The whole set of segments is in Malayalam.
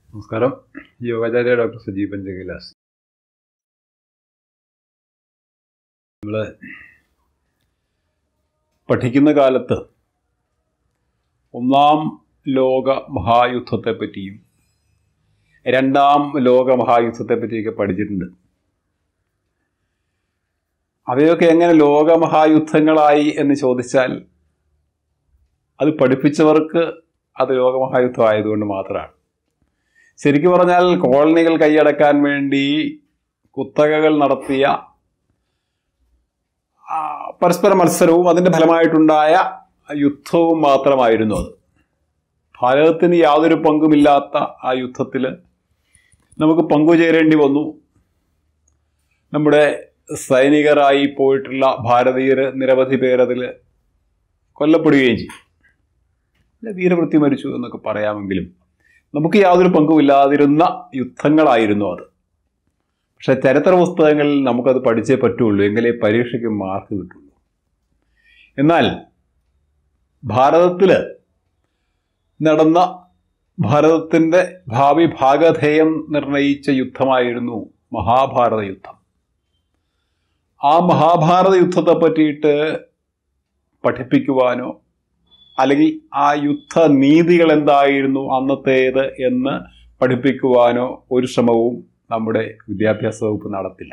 നമസ്കാരം യോഗാചാര്യ ഡോക്ടർ സജീവ് പഞ്ചകൈലാസ് നമ്മൾ പഠിക്കുന്ന കാലത്ത് ഒന്നാം ലോക മഹായുദ്ധത്തെ പറ്റിയും രണ്ടാം ലോക മഹായുദ്ധത്തെ പറ്റിയൊക്കെ പഠിച്ചിട്ടുണ്ട് അവയൊക്കെ എങ്ങനെ ലോകമഹായുദ്ധങ്ങളായി എന്ന് ചോദിച്ചാൽ അത് പഠിപ്പിച്ചവർക്ക് അത് ലോകമഹായുദ്ധം ആയതുകൊണ്ട് മാത്രമാണ് ശരിക്കു പറഞ്ഞാൽ കോളനികൾ കൈയടക്കാൻ വേണ്ടി കുത്തകകൾ നടത്തിയ ആ, പരസ്പര മത്സരവും അതിൻ്റെ ഫലമായിട്ടുണ്ടായ യുദ്ധവും മാത്രമായിരുന്നു അത് ഭാരതത്തിന് യാതൊരു പങ്കുമില്ലാത്ത ആ യുദ്ധത്തിൽ നമുക്ക് പങ്കുചേരേണ്ടി വന്നു നമ്മുടെ സൈനികരായി പോയിട്ടുള്ള ഭാരതീയർ നിരവധി പേരതിൽ കൊല്ലപ്പെടുകയും ചെയ്തു അല്ല വീരവൃത്തി മരിച്ചു എന്നൊക്കെ പറയാമെങ്കിലും നമുക്ക് യാതൊരു പങ്കുമില്ലാതിരുന്ന യുദ്ധങ്ങളായിരുന്നു അത് പക്ഷെ ചരിത്ര പുസ്തകങ്ങളിൽ നമുക്കത് പഠിച്ചേ പറ്റുള്ളൂ എങ്കിലേ പരീക്ഷയ്ക്ക് മാർക്ക് കിട്ടുള്ളൂ എന്നാൽ ഭാരതത്തിൽ നടന്ന ഭാരതത്തിൻ്റെ ഭാവി ഭാഗധേയം നിർണയിച്ച യുദ്ധമായിരുന്നു മഹാഭാരത യുദ്ധം ആ മഹാഭാരത യുദ്ധത്തെ പറ്റിയിട്ട് പഠിപ്പിക്കുവാനോ അല്ലെങ്കിൽ ആ യുദ്ധ നീതികൾ എന്തായിരുന്നു അന്നത്തേത് എന്ന് പഠിപ്പിക്കുവാനോ ഒരു ശ്രമവും നമ്മുടെ വിദ്യാഭ്യാസ വകുപ്പ് നടത്തില്ല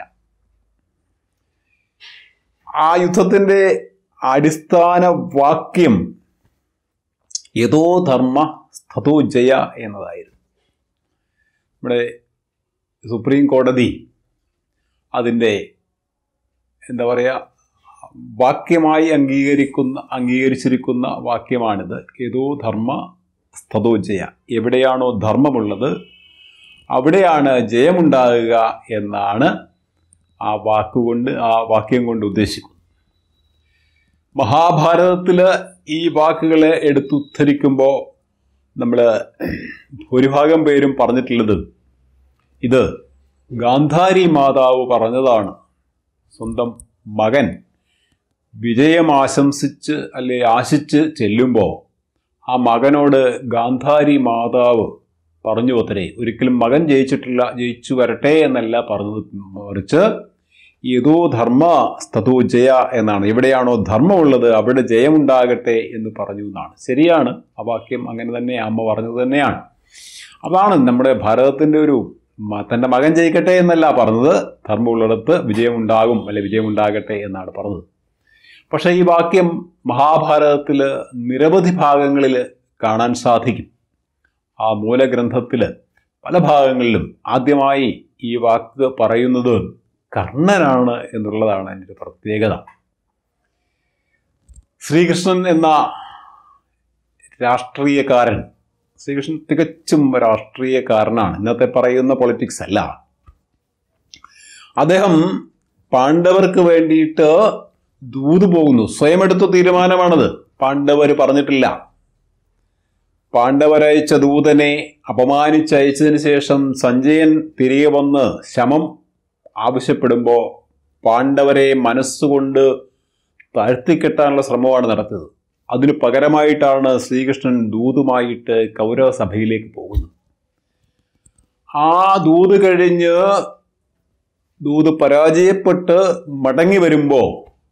ആ യുദ്ധത്തിന്റെ അടിസ്ഥാന വാക്യം യഥോ ധർമ്മ സ്ഥതോ ജയ എന്നതായിരുന്നു നമ്മുടെ സുപ്രീം കോടതി അതിൻ്റെ എന്താ പറയുക വാക്യമായി അംഗീകരിക്കുന്ന അംഗീകരിച്ചിരിക്കുന്ന വാക്യമാണിത് ഏതോ ധർമ്മ സ്ഥതോ ജയ എവിടെയാണോ ധർമ്മമുള്ളത് അവിടെയാണ് ജയമുണ്ടാകുക എന്നാണ് ആ വാക്കുകൊണ്ട് ആ വാക്യം കൊണ്ട് ഉദ്ദേശിക്കുന്നത് മഹാഭാരതത്തിൽ ഈ വാക്കുകളെ എടുത്തുദ്ധരിക്കുമ്പോൾ നമ്മൾ ഭൂരിഭാഗം പേരും പറഞ്ഞിട്ടുള്ളത് ഇത് ഗാന്ധാരി മാതാവ് പറഞ്ഞതാണ് സ്വന്തം മകൻ വിജയം ആശംസിച്ച് അല്ലെ ആശിച്ച് ചെല്ലുമ്പോൾ ആ മകനോട് ഗാന്ധാരി മാതാവ് പറഞ്ഞു അത്രേ ഒരിക്കലും മകൻ ജയിച്ചിട്ടില്ല ജയിച്ചു വരട്ടെ എന്നല്ല പറഞ്ഞത് മറിച്ച് ഏതോ ധർമ്മ സ്ഥതോ ജയ എന്നാണ് എവിടെയാണോ ധർമ്മമുള്ളത് അവിടെ ജയമുണ്ടാകട്ടെ എന്ന് പറഞ്ഞു എന്നാണ് ശരിയാണ് ആ വാക്യം അങ്ങനെ തന്നെ അമ്മ പറഞ്ഞത് തന്നെയാണ് അതാണ് നമ്മുടെ ഭാരതത്തിൻ്റെ ഒരു മ- തൻ്റെ മകൻ ജയിക്കട്ടെ എന്നല്ല പറഞ്ഞത് ധർമ്മമുള്ളിടത്ത് വിജയമുണ്ടാകും അല്ലെ വിജയമുണ്ടാകട്ടെ എന്നാണ് പറഞ്ഞത് പക്ഷേ ഈ വാക്യം മഹാഭാരതത്തിൽ നിരവധി ഭാഗങ്ങളിൽ കാണാൻ സാധിക്കും ആ മൂലഗ്രന്ഥത്തിൽ പല ഭാഗങ്ങളിലും ആദ്യമായി ഈ വാക്ക് പറയുന്നത് കർണനാണ് എന്നുള്ളതാണ് എൻ്റെ ഒരു പ്രത്യേകത ശ്രീകൃഷ്ണൻ എന്ന രാഷ്ട്രീയക്കാരൻ ശ്രീകൃഷ്ണൻ തികച്ചും രാഷ്ട്രീയക്കാരനാണ് ഇന്നത്തെ പറയുന്ന പൊളിറ്റിക്സ് അല്ല അദ്ദേഹം പാണ്ഡവർക്ക് വേണ്ടിയിട്ട് ദൂത് പോകുന്നു സ്വയം എടുത്ത തീരുമാനമാണത് പാണ്ഡവർ പറഞ്ഞിട്ടില്ല പാണ്ഡവരയച്ച ദൂതനെ അപമാനിച്ചയച്ചതിന് ശേഷം സഞ്ജയൻ തിരികെ വന്ന് ശമം ആവശ്യപ്പെടുമ്പോൾ പാണ്ഡവരെ മനസ്സുകൊണ്ട് താഴ്ത്തിക്കെട്ടാനുള്ള ശ്രമമാണ് നടത്തിയത് അതിനു പകരമായിട്ടാണ് ശ്രീകൃഷ്ണൻ ദൂതുമായിട്ട് കൗരവ സഭയിലേക്ക് പോകുന്നത് ആ ദൂത് കഴിഞ്ഞ് ദൂത് പരാജയപ്പെട്ട് മടങ്ങി വരുമ്പോൾ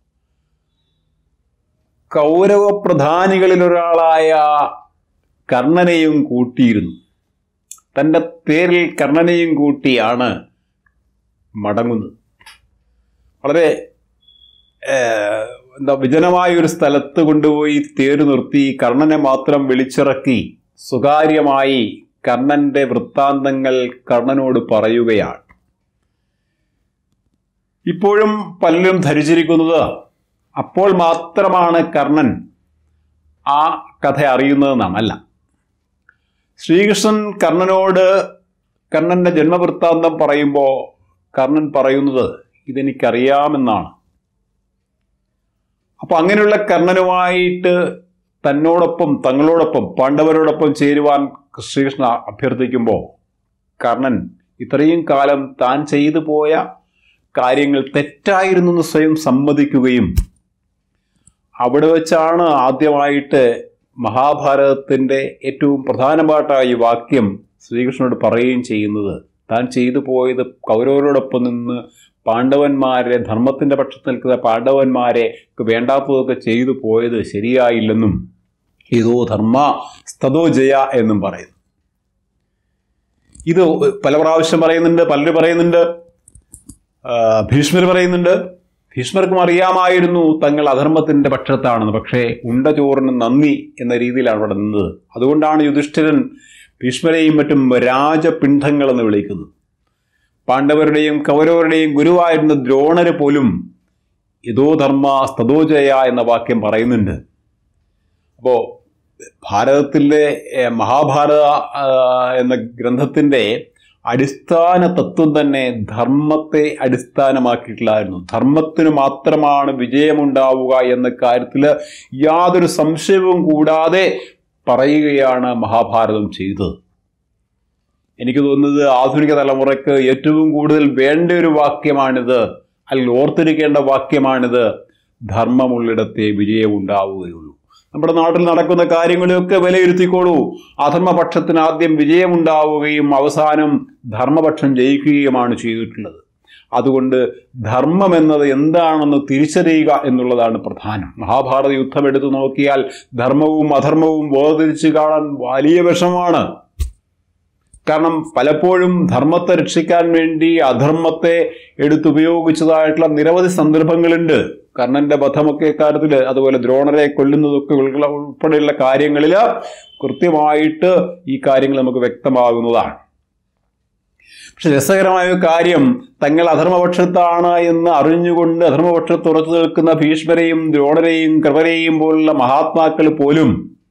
കൗരവ പ്രധാനികളിൽ ഒരാളായ കർണനെയും കൂട്ടിയിരുന്നു തൻ്റെ പേരിൽ കർണനെയും കൂട്ടിയാണ് മടങ്ങുന്നത് വളരെ ഏഹ്, എന്താ വിജനമായ ഒരു സ്ഥലത്ത് കൊണ്ടുപോയി തേര് നിർത്തി കർണനെ മാത്രം വിളിച്ചിറക്കി സ്വകാര്യമായി കർണന്റെ വൃത്താന്തങ്ങൾ കർണനോട് പറയുകയാണ് ഇപ്പോഴും പലരും ധരിച്ചിരിക്കുന്നത് അപ്പോൾ മാത്രമാണ് കർണൻ ആ കഥ അറിയുന്നതെന്നാണ് അല്ല ശ്രീകൃഷ്ണൻ കർണനോട് കർണന്റെ ജന്മവൃത്താന്തം പറയുമ്പോൾ കർണൻ പറയുന്നത് ഇതെനിക്കറിയാമെന്നാണ് അപ്പൊ അങ്ങനെയുള്ള കർണനുമായിട്ട് തന്നോടൊപ്പം തങ്ങളോടൊപ്പം പാണ്ഡവരോടൊപ്പം ചേരുവാൻ ശ്രീകൃഷ്ണ അഭ്യർത്ഥിക്കുമ്പോൾ കർണൻ ഇത്രയും കാലം താൻ ചെയ്തു പോയ കാര്യങ്ങൾ തെറ്റായിരുന്നു എന്ന് സ്വയം സമ്മതിക്കുകയും അവിടെ വെച്ചാണ് ആദ്യമായിട്ട് മഹാഭാരതത്തിൻ്റെ ഏറ്റവും പ്രധാനപ്പെട്ട ഈ വാക്യം ശ്രീകൃഷ്ണനോട് പറയുകയും ചെയ്യുന്നത് താൻ ചെയ്തു പോയത് കൗരവരോടൊപ്പം നിന്ന് പാണ്ഡവന്മാരെ ധർമ്മത്തിൻ്റെ പക്ഷത്ത് നിൽക്കുന്ന പാണ്ഡവന്മാരെ വേണ്ടാത്തതൊക്കെ ചെയ്തു പോയത് ശരിയായില്ലെന്നും ഇതോ ധർമ്മ സ്തതോ ജയ എന്നും പറയുന്നു ഇത് പല പ്രാവശ്യം പറയുന്നുണ്ട് പലരും പറയുന്നുണ്ട് ആ, ഭീഷ്മർ പറയുന്നുണ്ട് ഭീഷ്മർക്കും അറിയാമായിരുന്നു തങ്ങൾ അധർമ്മത്തിന്റെ പക്ഷത്താണെന്ന് പക്ഷേ ഉണ്ട ചോറിന് നന്ദി എന്ന രീതിയിലാണ് അവിടെ നിന്നത് അതുകൊണ്ടാണ് യുധിഷ്ഠിരൻ ഭീഷ്മരെയും മറ്റും രാജപിണ്ഡങ്ങൾ എന്ന് വിളിക്കുന്നത് പാണ്ഡവരുടെയും കൗരവരുടെയും ഗുരുവായിരുന്ന ദ്രോണര് പോലും യഥോ ധർമ്മ സ്തതോജയ എന്ന വാക്യം പറയുന്നുണ്ട് അപ്പോൾ ഭാരതത്തിലെ ഏ, മഹാഭാരത ആ, എന്ന ഗ്രന്ഥത്തിൻ്റെ അടിസ്ഥാന തത്വം തന്നെ ധർമ്മത്തെ അടിസ്ഥാനമാക്കിയിട്ടുള്ളായിരുന്നു ധർമ്മത്തിന് മാത്രമാണ് വിജയമുണ്ടാവുക എന്ന കാര്യത്തിൽ യാതൊരു സംശയവും കൂടാതെ പറയുകയാണ് മഹാഭാരതം ചെയ്തത് എനിക്ക് തോന്നുന്നത് ആധുനിക തലമുറയ്ക്ക് ഏറ്റവും കൂടുതൽ വേണ്ട ഒരു വാക്യമാണിത് അല്ലെങ്കിൽ ഓർത്തിരിക്കേണ്ട വാക്യമാണിത് ധർമ്മമുള്ളിടത്തെ വിജയമുണ്ടാവുകയുള്ളൂ നമ്മുടെ നാട്ടിൽ നടക്കുന്ന കാര്യങ്ങളെയൊക്കെ വിലയിരുത്തിക്കോളൂ അധർമ്മപക്ഷത്തിന് ആദ്യം വിജയമുണ്ടാവുകയും അവസാനം ധർമ്മപക്ഷം ജയിക്കുകയുമാണ് ചെയ്തിട്ടുള്ളത് അതുകൊണ്ട് ധർമ്മം എന്നത് എന്താണെന്ന് തിരിച്ചറിയുക എന്നുള്ളതാണ് പ്രധാനം മഹാഭാരത യുദ്ധം എടുത്തു നോക്കിയാൽ ധർമ്മവും അധർമ്മവും വേർതിരിച്ച് കാണാൻ വലിയ വിഷമാണ് കാരണം പലപ്പോഴും ധർമ്മത്തെ രക്ഷിക്കാൻ വേണ്ടി അധർമ്മത്തെ എടുത്തുപയോഗിച്ചതായിട്ടുള്ള നിരവധി സന്ദർഭങ്ങളുണ്ട് കർണന്റെ വധമൊക്കെ കാര്യത്തിൽ അതുപോലെ ദ്രോണരെ കൊല്ലുന്നതൊക്കെ ഉൾപ്പെടെ ഉൾപ്പെടെയുള്ള കാര്യങ്ങളിൽ കൃത്യമായിട്ട് ഈ കാര്യങ്ങൾ നമുക്ക് വ്യക്തമാകുന്നതാണ് പക്ഷെ രസകരമായ ഒരു കാര്യം തങ്ങൾ അധർമ്മപക്ഷത്താണ് എന്ന് അറിഞ്ഞുകൊണ്ട് അധർമ്മപക്ഷത്ത് ഉറച്ചു നിൽക്കുന്ന ഭീഷ്മരെയും ദ്രോണരെയും കൃപരെയും പോലുള്ള മഹാത്മാക്കൾ പോലും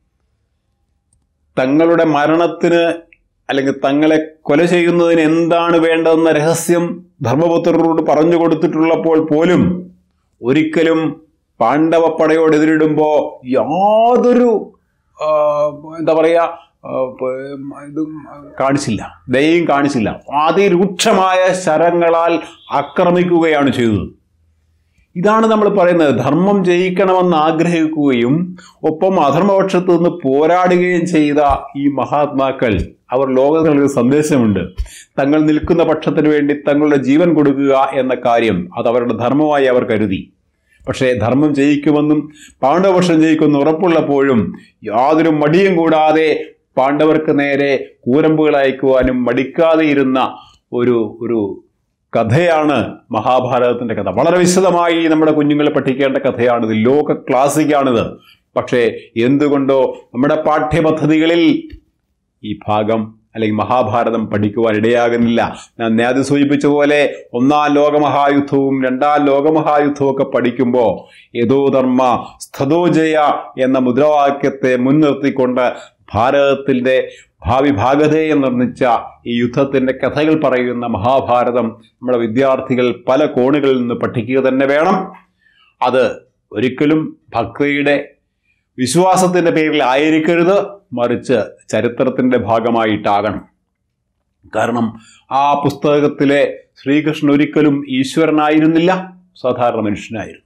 തങ്ങളുടെ മരണത്തിന് അല്ലെങ്കിൽ തങ്ങളെ കൊല ചെയ്യുന്നതിന് എന്താണ് വേണ്ടതെന്ന രഹസ്യം ധർമ്മപുത്രരോട് പറഞ്ഞു കൊടുത്തിട്ടുള്ളപ്പോൾ പോലും ഒരിക്കലും പാണ്ഡവപ്പടയോട് എതിരിടുമ്പോൾ യാതൊരു ആ, എന്താ പറയുക ആ, പ- ഇതും കാണിച്ചില്ല ദയയും കാണിച്ചില്ല അതിരൂക്ഷമായ ശരങ്ങളാൽ ആക്രമിക്കുകയാണ് ചെയ്തത് ഇതാണ് നമ്മൾ പറയുന്നത് ധർമ്മം ജയിക്കണമെന്ന് ആഗ്രഹിക്കുകയും ഒപ്പം അധർമ്മപക്ഷത്ത് നിന്ന് പോരാടുകയും ചെയ്ത ഈ മഹാത്മാക്കൾ അവർ ലോകത്തിൽ ഒരു സന്ദേശമുണ്ട് തങ്ങൾ നിൽക്കുന്ന പക്ഷത്തിന് വേണ്ടി തങ്ങളുടെ ജീവൻ കൊടുക്കുക എന്ന കാര്യം അത് അവരുടെ ധർമ്മമായി അവർ കരുതി പക്ഷേ ധർമ്മം ജയിക്കുമെന്നും പാണ്ഡവപക്ഷം ജയിക്കുമെന്ന് ഉറപ്പുള്ളപ്പോഴും യാതൊരു മടിയും കൂടാതെ പാണ്ഡവർക്ക് നേരെ കൂരമ്പുകൾ അയക്കുവാനും മടിക്കാതെ ഇരുന്ന ഒരു ഒരു കഥയാണ് മഹാഭാരതത്തിന്റെ കഥ വളരെ വിശദമായി നമ്മുടെ കുഞ്ഞുങ്ങൾ പഠിക്കേണ്ട കഥയാണിത് ലോക ക്ലാസിക്കാണിത് പക്ഷേ എന്തുകൊണ്ടോ നമ്മുടെ പാഠ്യപദ്ധതികളിൽ ഈ ഭാഗം അല്ലെങ്കിൽ മഹാഭാരതം പഠിക്കുവാൻ ഇടയാകുന്നില്ല ഞാൻ നേരത്തെ സൂചിപ്പിച്ച പോലെ ഒന്നാം ലോകമഹായുദ്ധവും രണ്ടാം ലോകമഹായുദ്ധവും ഒക്കെ പഠിക്കുമ്പോൾ യഥോ ധർമ്മ സ്ഥതോജയ എന്ന മുദ്രാവാക്യത്തെ മുൻനിർത്തിക്കൊണ്ട് ഭാരതത്തിൻ്റെ ഭാവി ഭാഗധേയം നിർമ്മിച്ച ഈ യുദ്ധത്തിൻ്റെ കഥകൾ പറയുന്ന മഹാഭാരതം നമ്മുടെ വിദ്യാർത്ഥികൾ പല കോണുകളിൽ നിന്ന് പഠിക്കുക തന്നെ വേണം അത് ഒരിക്കലും ഭക്തിയുടെ വിശ്വാസത്തിൻ്റെ പേരിൽ ആയിരിക്കരുത് മറിച്ച് ചരിത്രത്തിൻ്റെ ഭാഗമായിട്ടാകണം കാരണം ആ പുസ്തകത്തിലെ ശ്രീകൃഷ്ണൻ ഒരിക്കലും ഈശ്വരനായിരുന്നില്ല സാധാരണ മനുഷ്യനായിരുന്നു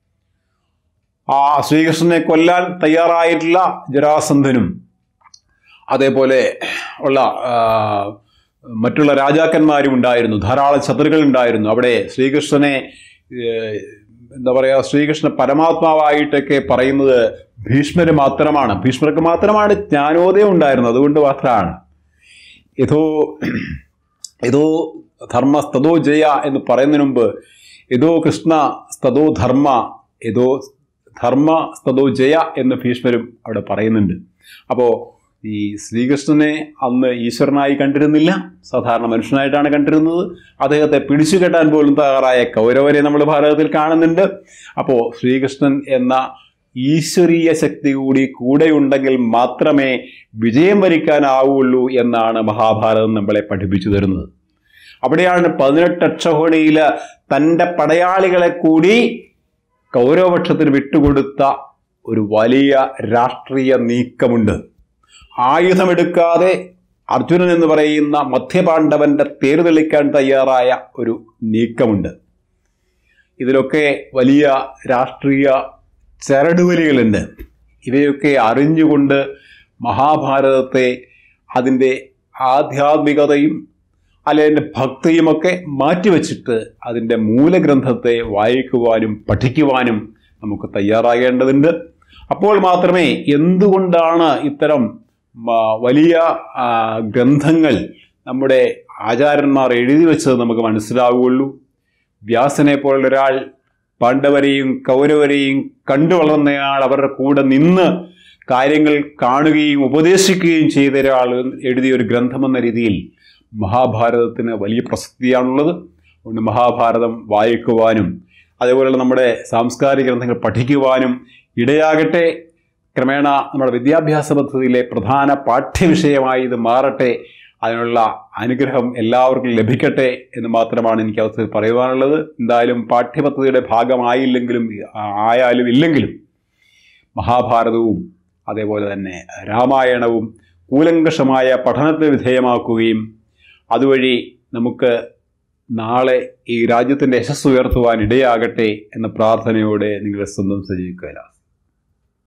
ആ ശ്രീകൃഷ്ണനെ കൊല്ലാൻ തയ്യാറായിട്ടുള്ള ജരാസന്ധനും അതേപോലെ ഉള്ള ആ, മറ്റുള്ള രാജാക്കന്മാരും ഉണ്ടായിരുന്നു ധാരാളം ശത്രുക്കൾ ഉണ്ടായിരുന്നു അവിടെ ശ്രീകൃഷ്ണനെ ഏഹ്, എന്താ പറയുക ശ്രീകൃഷ്ണ പരമാത്മാവായിട്ടൊക്കെ പറയുന്നത് ഭീഷ്മര് മാത്രമാണ് ഭീഷ്മർക്ക് മാത്രമാണ് ജ്ഞാനോദയം ഉണ്ടായിരുന്നത് അതുകൊണ്ട് മാത്രമാണ് യഥോ യഥോ ധർമ്മ സ്തതോ ജയ എന്ന് പറയുന്നതിന് മുമ്പ് യഥോ കൃഷ്ണ സ്തതോ ധർമ്മ യഥോ ധർമ്മ സ്തതോ ജയ എന്ന് ഭീഷ്മരും അവിടെ പറയുന്നുണ്ട് അപ്പോൾ ഈ ശ്രീകൃഷ്ണനെ അന്ന് ഈശ്വരനായി കണ്ടിരുന്നില്ല സാധാരണ മനുഷ്യനായിട്ടാണ് കണ്ടിരുന്നത് അദ്ദേഹത്തെ പിടിച്ചു കെട്ടാൻ പോലും തയ്യാറായ കൗരവരെ നമ്മൾ ഭാരതത്തിൽ കാണുന്നുണ്ട് അപ്പോൾ ശ്രീകൃഷ്ണൻ എന്ന ഈശ്വരീയ ശക്തി കൂടി കൂടെയുണ്ടെങ്കിൽ മാത്രമേ വിജയം വരിക്കാനാവുള്ളൂ എന്നാണ് മഹാഭാരതം നമ്മളെ പഠിപ്പിച്ചു തരുന്നത് അവിടെയാണ് പതിനെട്ട് അക്ഷോഹിണിയിൽ തൻ്റെ പടയാളികളെ കൂടി കൗരവപക്ഷത്തിന് വിട്ടുകൊടുത്ത ഒരു വലിയ രാഷ്ട്രീയ നീക്കമുണ്ട് ആയുധമെടുക്കാതെ അർജുനൻ എന്ന് പറയുന്ന മധ്യപാണ്ഡവന്റെ തേര് തെളിക്കാൻ തയ്യാറായ ഒരു നീക്കമുണ്ട് ഇതിലൊക്കെ വലിയ രാഷ്ട്രീയ ചരടുവലികളുണ്ട് ഇവയൊക്കെ അറിഞ്ഞുകൊണ്ട് മഹാഭാരതത്തെ അതിൻ്റെ ആധ്യാത്മികതയും അല്ലെങ്കിൽ ഭക്തിയുമൊക്കെ മാറ്റിവെച്ചിട്ട് അതിൻ്റെ മൂലഗ്രന്ഥത്തെ വായിക്കുവാനും പഠിക്കുവാനും നമുക്ക് തയ്യാറാകേണ്ടതുണ്ട് അപ്പോൾ മാത്രമേ എന്തുകൊണ്ടാണ് ഇത്തരം ആ, വലിയ ആ, ഗ്രന്ഥങ്ങൾ നമ്മുടെ ആചാര്യന്മാർ എഴുതി വെച്ചത് നമുക്ക് മനസ്സിലാവുകയുള്ളൂ വ്യാസനെ പോലുള്ള ഒരാൾ പാണ്ഡവരെയും കൗരവരെയും കണ്ടു വളർന്നയാൾ അവരുടെ കൂടെ നിന്ന് കാര്യങ്ങൾ കാണുകയും ഉപദേശിക്കുകയും ചെയ്ത ഒരാൾ എഴുതിയ ഒരു ഗ്രന്ഥമെന്ന രീതിയിൽ മഹാഭാരതത്തിന് വലിയ പ്രസക്തിയാണുള്ളത് അതുകൊണ്ട് മഹാഭാരതം വായിക്കുവാനും അതേപോലെ നമ്മുടെ സാംസ്കാരിക ഗ്രന്ഥങ്ങൾ പഠിക്കുവാനും ഇടയാകട്ടെ ക്രമേണ നമ്മുടെ വിദ്യാഭ്യാസ പദ്ധതിയിലെ പ്രധാന പാഠ്യവിഷയമായി ഇത് മാറട്ടെ അതിനുള്ള അനുഗ്രഹം എല്ലാവർക്കും ലഭിക്കട്ടെ എന്ന് മാത്രമാണ് എനിക്ക് അവസരത്തിൽ പറയുവാനുള്ളത് എന്തായാലും പാഠ്യപദ്ധതിയുടെ ഭാഗമായില്ലെങ്കിലും ആയാലും ഇല്ലെങ്കിലും മഹാഭാരതവും അതേപോലെ തന്നെ രാമായണവും കൂലങ്കഷമായ പഠനത്തിന് വിധേയമാക്കുകയും അതുവഴി നമുക്ക് നാളെ ഈ രാജ്യത്തിൻ്റെ യശസ് ഉയർത്തുവാൻ ഇടയാകട്ടെ എന്ന പ്രാർത്ഥനയോടെ നിങ്ങളുടെ സ്വന്തം സജീവ് കൈലാസ്